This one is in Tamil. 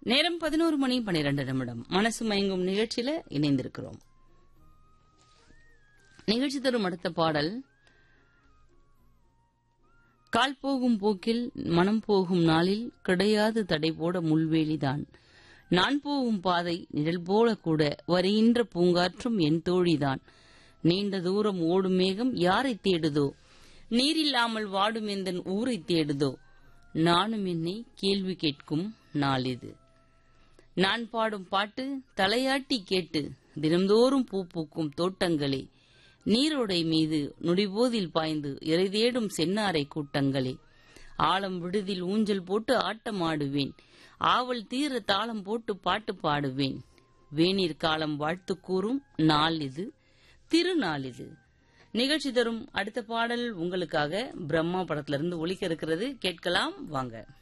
நேரம் பதினோரு மணி பனிரெண்டு நிமிடம் மனசு மயங்கும் நிகழ்ச்சியில இணைந்திருக்கிறோம் நிகழ்ச்சி தரும் அடுத்த பாடல் கால் போகும் போக்கில் மனம் போகும் நாளில் கிடையாது தடை போட முள்வேலிதான் நான் போகும் பாதை நிழல் போல கூட வருகின்ற பூங்காற்றும் என் தோழிதான் நீண்ட தூரம் ஓடும் மேகம் யாரை தேடுதோ நீரில்லாமல் வாடும் எந்தன் ஊரை தேடுதோ நானும் என்னை கேள்வி கேட்கும் நாள் இது நான் பாடும் பாட்டு தலையாட்டி கேட்டு தினம்தோறும் பூ பூக்கும் தோட்டங்களே நீரோடை மீது நொடிபோதில் பாய்ந்து இறை தேடும் சென்னாரை கூட்டங்களே ஆழம் விடுதில் ஊஞ்சல் போட்டு ஆட்டம் ஆடுவேன் ஆவல் தீர தாளம் போட்டு பாட்டு பாடுவேன் வேநீர் காலம் வாழ்த்து கூறும் நாள் இது திருநாள் இது நிகழ்ச்சி தரும் அடுத்த பாடல் உங்களுக்காக பிரம்மா படத்திலிருந்து ஒலிக்க இருக்கிறது கேட்கலாம் வாங்க